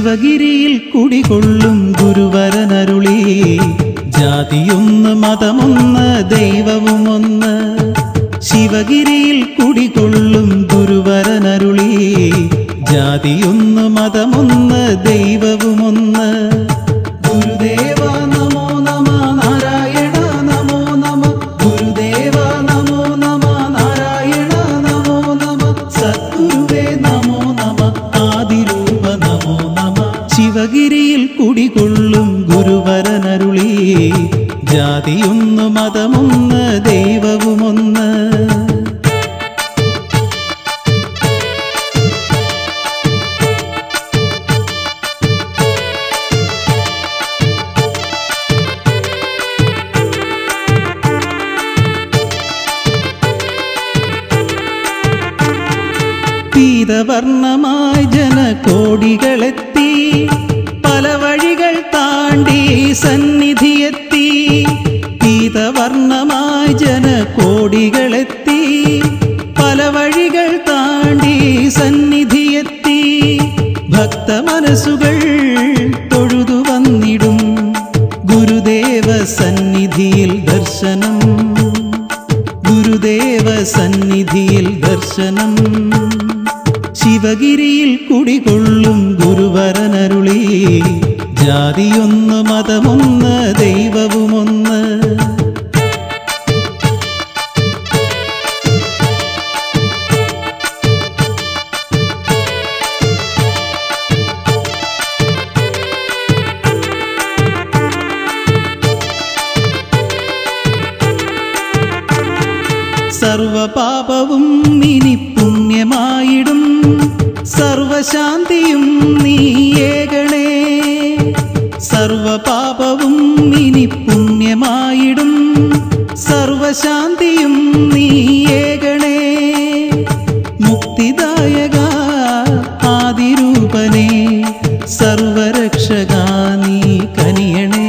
ശിവഗിരിയിൽ കുടികൊള്ളും ഗുരുവരനരുളി ജാതിയൊന്ന് മതമൊന്ന് ദൈവവും ഒന്ന് ശിവഗിരിയിൽ കുടികൊള്ളും ഗുരുവരനരുളി ജാതിയൊന്ന് മതമൊന്ന് ദൈവവുമൊന്ന് ഗുരുദേവ നമോ നമ നാരായണ നമോ നമ ഗുരുദേവ നമോ നമ നാരായണ നമോ നമ സദ്ഗുരുവേ നമോ നമ ആദിരൂപ നമോ നമ ശിവഗിരിയിൽ കുടികൊള്ളും ഗുരുവരനരുളി ജാതിയൊന്ന് മതമൊന്ന് ദൈവവുമൊന്ന് പീതവർണ്ണമായി ജനകോടികളെത്തി പല വഴികൾ താണ്ടി സന്നിധിയെത്തി പീതവർണ്ണമായി ജനകോടികളെത്തി പല വഴികൾ താണ്ടി സന്നിധിയെത്തി ഭക്തമനസ്സുകൾ തൊഴുതു വന്നിടും ഗുരുദേവ സന്നിധിയിൽ ദർശനം ഗുരുദേവ സന്നിധിയിൽ ദർശനം ശിവഗിരിയിൽ കുടികൊള്ളും ഗുരുവരനരുളി ജാതിയൊന്ന് മതമൊന്ന് ദൈവവുമൊന്ന് സർവപാപവും ഇനി പുണ്യമായിടും സർവശാന്തിയും നീയേകണേ സർവപാപവും ഇനി പുണ്യമായിടും സർവശാന്തിയും നീയേകണേ മുക്തിദായക ആദിരൂപനെ സർവരക്ഷക നീ കനിയണേ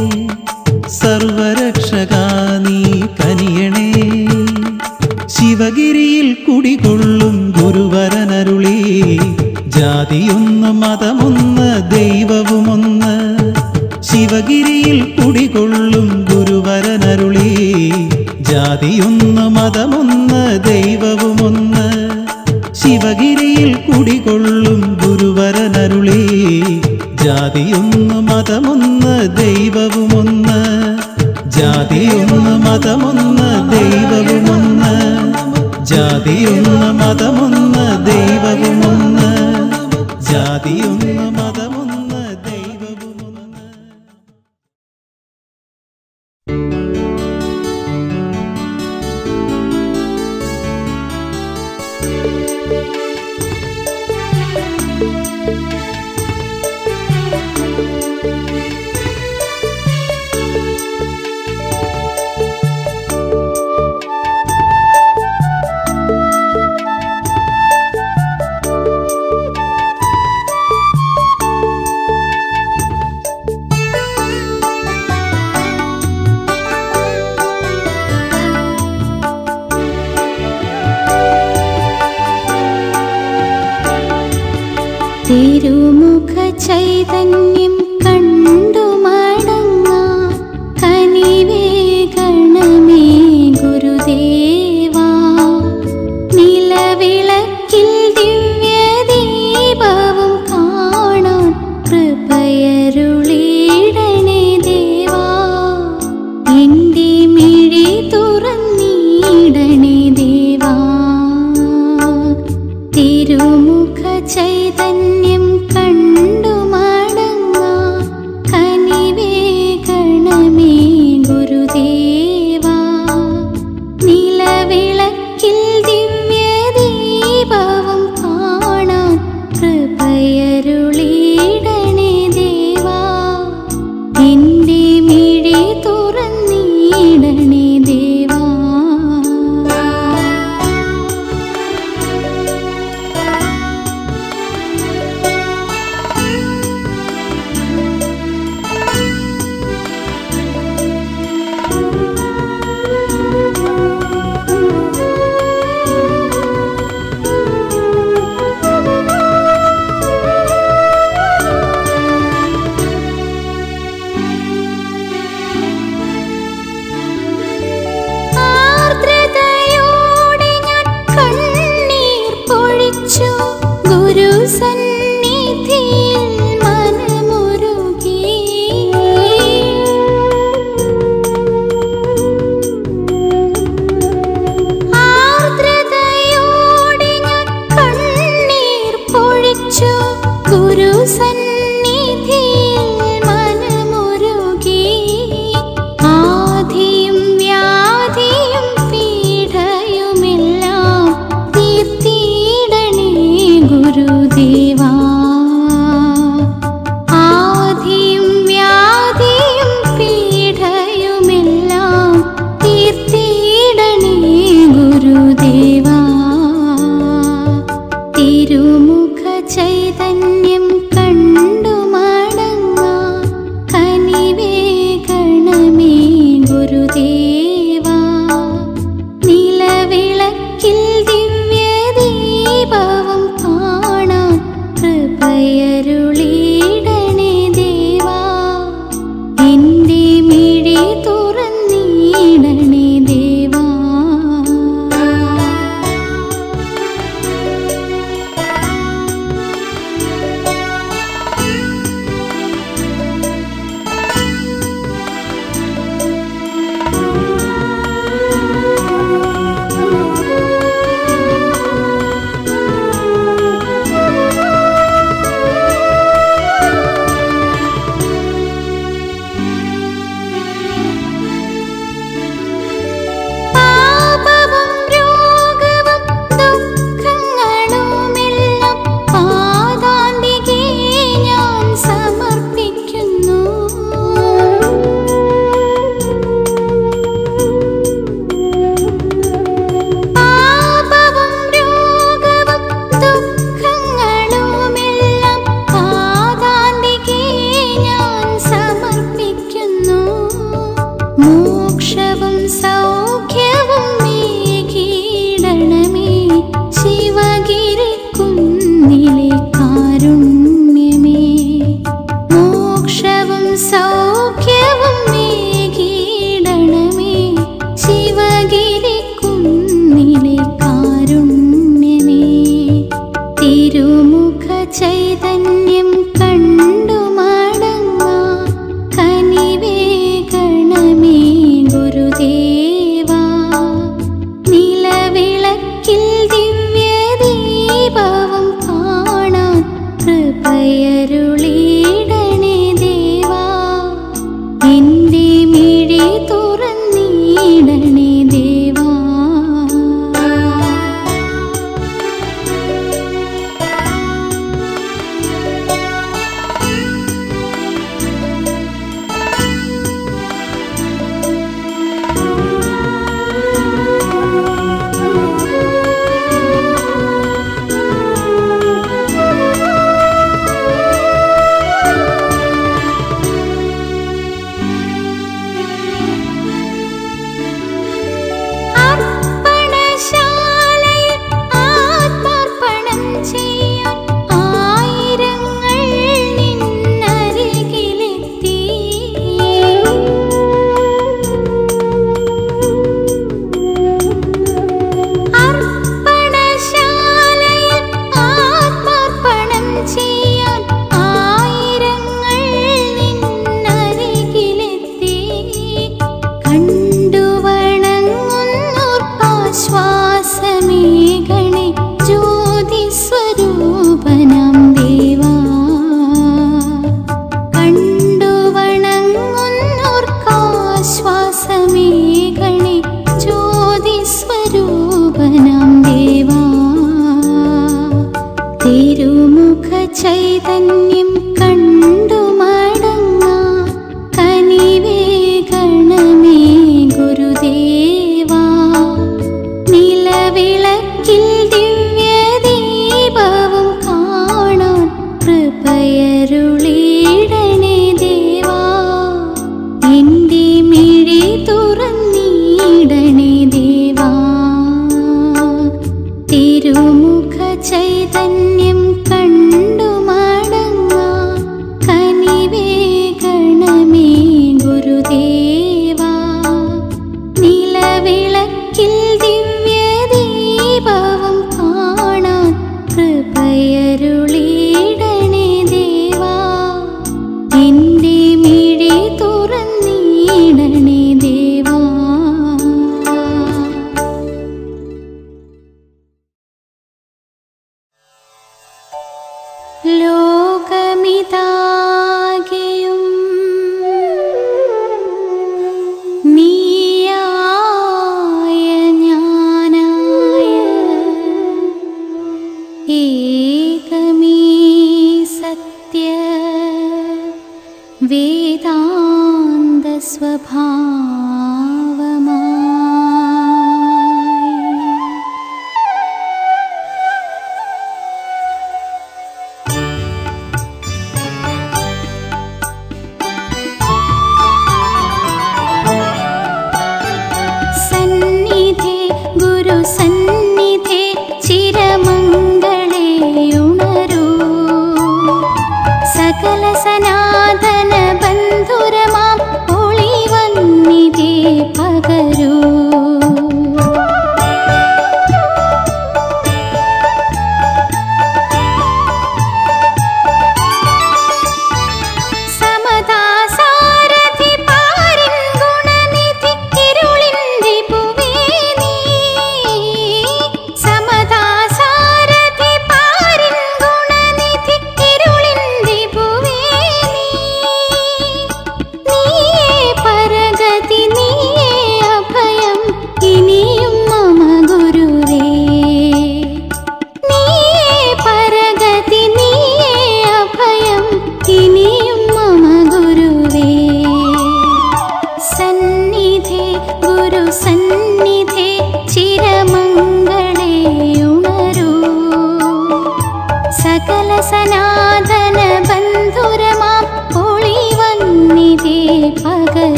സർവരക്ഷക നീ കനിയണേ ശിവഗിരിയിൽ കുടികൊള്ളും ഗുരുവരനരുളി ജാതിയൊന്ന് മതമൊന്ന് ദൈവവുമൊന്ന് ശിവഗിരിയിൽ കുടികൊള്ളും ഗുരുവരനരുളി ജാതിയൊന്ന് മതമൊന്ന് ദൈവവുമൊന്ന് ശിവഗിരിയിൽ കുടികൊള്ളും ഗുരുവരനരുളി ജാതിയൊന്ന് മതമൊന്ന് ദൈവവുമൊന്ന് ജാതിയൊന്ന് മതമൊന്ന് ദൈവവുമൊന്ന് ജാതിയൊന്ന് മതമൊന്ന് ദൈവവുമൊന്ന് ജാതിയൊന്ന് മതമൊന്ന് ദൈവവുമൊന്ന് തിരുമുഖ ചൈതന്യം കണ്ടു മടങ്ങാ കനിവേഗണമേ ഗുരുദേവാ നിലവിളക്കിൽ ദിവ്യദീപവും കാണാൻ കൃപയരുളിടണേ ദേവാ എൻ്റെ മിഴി തുറന്നിടണേ ദേവാ തിരുമുഖ ചൈതന്യം കണ്ടു മടങ്ങാ മോക്ഷവും സൗഖ്യവും മേഘീടണമേ ശിവഗിരി കുന്നിലെ കാരുണ്യമേ മോക്ഷവും സൗഖ്യവും മേഘീടണമേ ശിവഗിരി കുന്നിലെ കാരുണ്യമേ തിരുമുഖ ചൈതന്യം കണ്ടു മടങ്ങാ കനിവേകണമേ ഗുരുദേവാ നിലവിളക്കിൽ ദിവ്യദീപവും കാണാൻ കൃപയരുളിടണേ ദേവാ എന്റെ മിഴി തുറന്നിടണേ ദേവാ അർപ്പണശാലയിൽ ആത്മാർപ്പണം ചെയ്യാൻ ആയിരങ്ങൾ നിന്നരികിലെത്തി അർപ്പണശാലയിൽ ആത്മാർപ്പണം ചെയ്യാൻ ആയിരങ്ങൾ നിന്നരികിലെത്തി കണ്ടു വണങ്ങുന്നോർക്കാശ്വാസമേകണേ ജ്യോതിസ്വരൂപനം ദേവാ കണ്ടു വണങ്ങുന്നോർക്കാശ്വാസമേകണേ ജ്യോതിസ്വരൂപനം ദേവാ തിരുമുഖ ചൈതന്യം കണ്ടു മടങ്ങാ കനിവേകണമേ ഗുരുദേവാ നിലവിളക്കിൽ ദിവ്യദീപവും കാണാൻ കൃപയരുളിടണേ ദേവാ എന്റെ മിഴി തുറന്നിടണേ ദേവാ തിരുമുഖ ചൈതന്യം കണ്ടു മടങ്ങാ കനിവേകണമേ ഗുരുദേവാ നിലവിളക്കിൽ ദിവ്യദീപവും കാണാൻ കൃപയരുളിടണേ ദേവാ എന്റെ മിഴി തുറന്നിടണേ ദേവാ ലോകമിതാകെയും നീയായ ഞാനായ ഏകമീ സത്യ വേദാന്ത സ്വഭാവമായി സന്നിധേ ഗുരുസന്നിധേ ചിരമംഗളേയുണരൂ സകല സനാതന ബന്ധുരമാം ഒളിവന്നിധേ പകരൂ സമദാസാരഥി പാരിൻ ഗുണനിധി ഇരുളിൻ രിപുവേ നീ. സമദാസാരഥി പാരിൻ ഗുണനിധി ഇരുളിൻ രിപുവേ നീ. നീയേ പരഗതി നീയേ അഭയം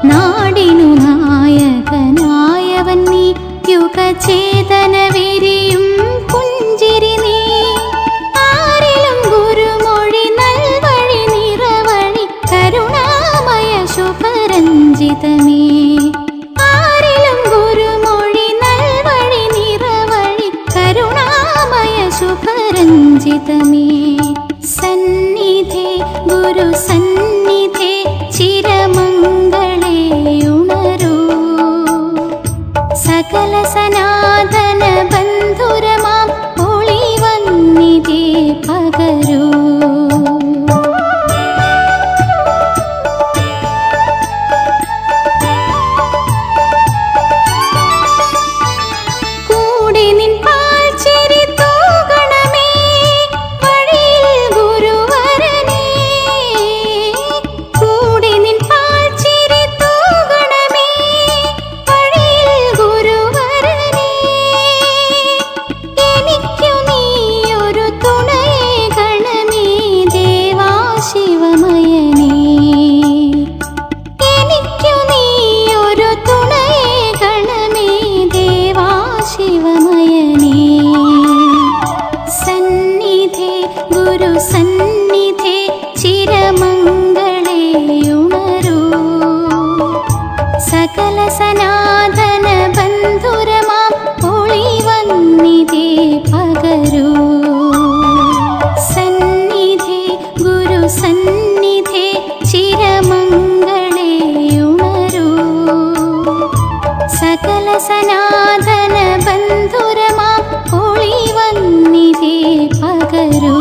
നാടിനു നായകനായവൻ നീ യുഗചേതന വിരിയും പുഞ്ചിരി നീ ആരിലും ഗുരുമൊഴി നൽവഴി നിറവഴി കരുണാമയ ശുഭരഞ്ജിതമേ ആരിലും ഗുരുമൊഴി നൽവഴി നിറവഴി കരുണാമയ ശുഭരഞ്ജിതമേ സന്നിധേ ഗുരു സന്നിധേ ചിരമംഗളേ ഉണരൂ സകല സനാതന ബന്ധുരമാം ഒളി വന്നിതേ പകരൂ കൂടെ നിൻ പാൽച്ചിരി തൂകണമേ വഴിയിൽ ഗുരുവരനേ കൂടെ നിൻ പാൽച്ചിരി തൂകണമേ വഴിയിൽ ഗുരുവരനേ എനിക്കു നീയൊരു തുണയേ ഗണമേ ദേവാ ശിവമയനേ എനിക്കു നീയൊരു തുണയേ ഗണമേ ദേവാ ശിവമയനേ സന്നിധേ ഗുരു സന്നിധേ ചിരമംഗളേ ഉണരൂ സകല സനാതന ബന്ധുരമാം ഒളി വന്നിതേ പകരൂ സന്നിധേ ഗുരു സന്നിധേ ചിരമംഗളേ ഉണരൂ സകല സനാതന ബന്ധുരമാം ഒളി വന്നിതേ പകരൂ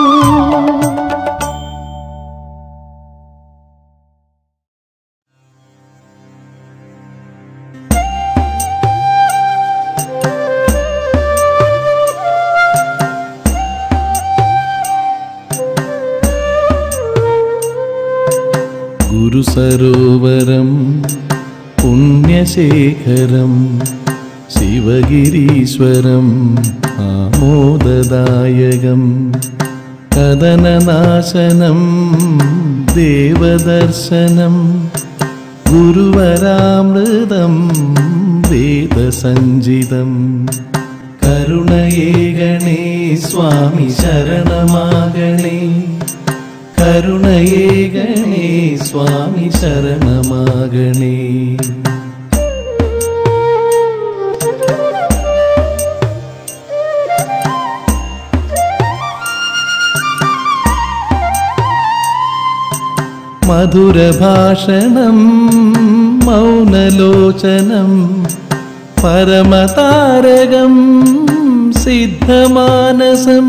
ഗുരുസരോവരം പുണ്യശേഖരം ശിവഗിരീശ്വരം ആമോദദായകം കഥനനാശനം ദേവദർശനം ഗുരുവരാമൃതം വേദസഞ്ചിതം കരുണയേകണേ സ്വാമി ശരണമാകണേ കരുണയേകണേ സ്വാമി ശരണമാകണേ മധുരഭാഷണം മൗനലോചനം പരമതാരകം സിദ്ധമാനസം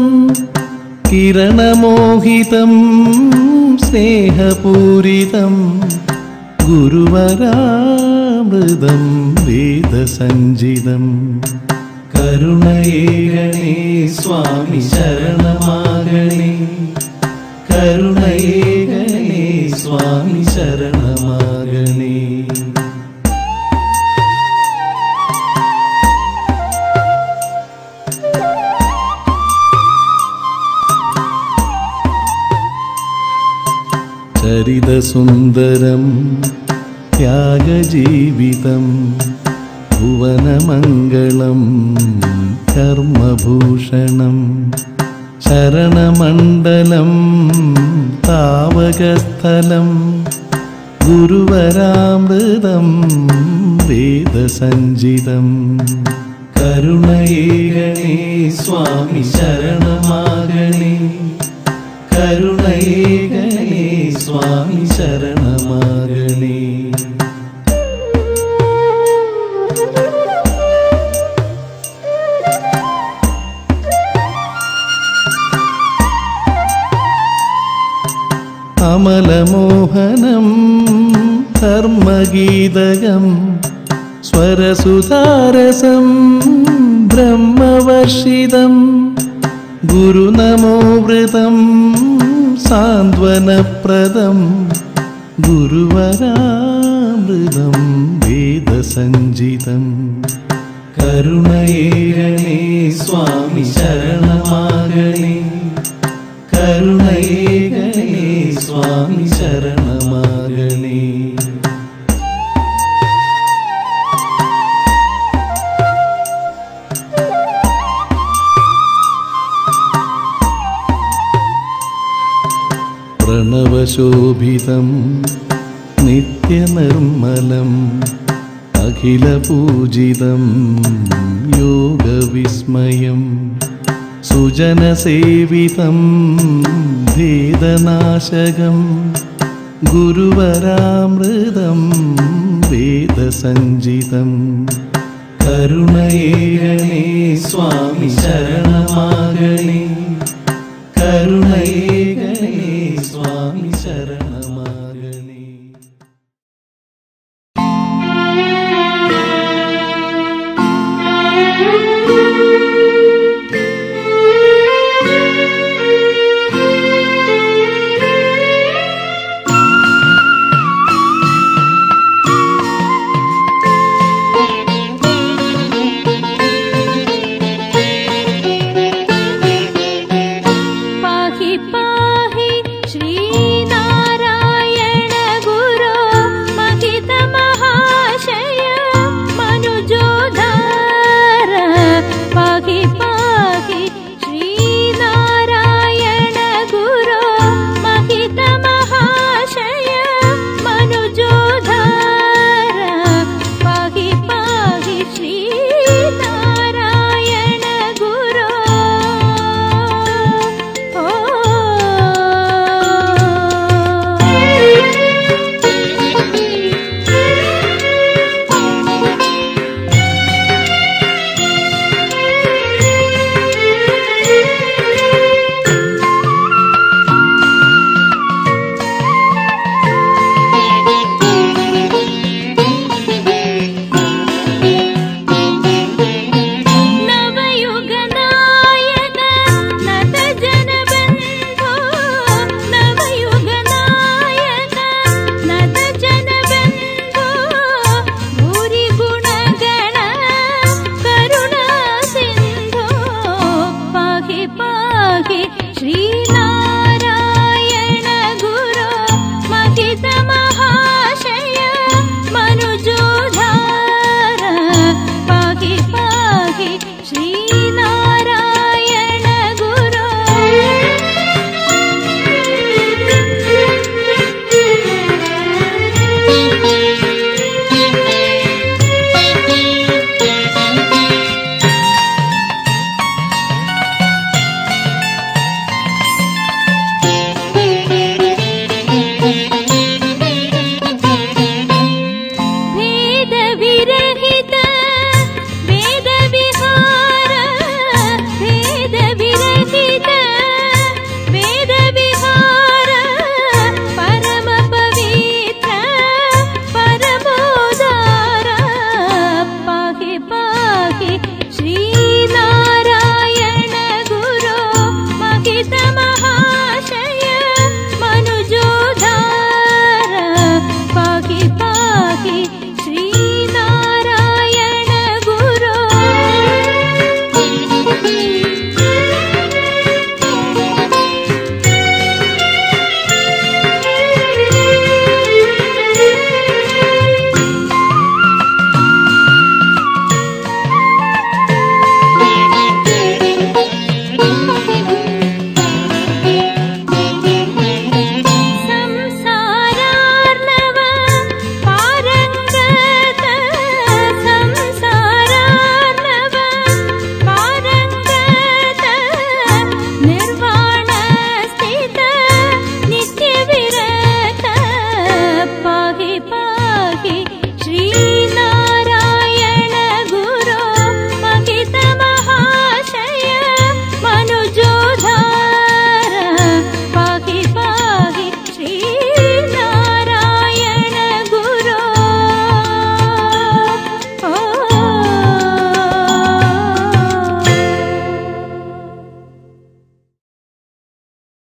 കിരണമോഹിതം സ്നേഹപൂരിതം ഗുരുവരാമൃതം വേദസഞ്ചിതം കരുണയേകണേ സ്വാമി ശരണമാകണേ കരുണയേകണേ സ്വാമി ശരണമാകണേ ചരിതസുന്ദരം ത്യാഗജീവിതം ഭുവനമംഗളം കർമ്മഭൂഷണം ശരണമണ്ഡലം താവകസ്ഥലം ഗുരുവരാമൃതം വേദസഞ്ചിതം കരുണയേകണേ സ്വാമി ശരണമാകണേ കരുണയേകണേ സ്വാമി ശരണമാകണേ അമലമോഹനം ധർമ്മഗീതകം സ്വരസുതാരസം ബ്രഹ്മവർഷിതം ഗുരുനമോവൃതം സാന്ത്വനപ്രദം ഗുരുവരാമൃതം വേദസഞ്ചിതം കരുണയേകണേ സ്വാമി ശരണമാകണേ കരുണയേകണേ സ്വാമി ശരണമാകണേ സുശോഭിതം നിത്യനിർമ്മലം അഖിലപൂജിതം യോഗവിസ്മയം സുജനസേവിതം ഭേദനാശകം ഗുരുവരാമൃതം വേദസഞ്ചിതം കരുണയേകണേ സ്വാമി ശരണമാകണേ കരുണയേകണേ സ്വാമി ശരണം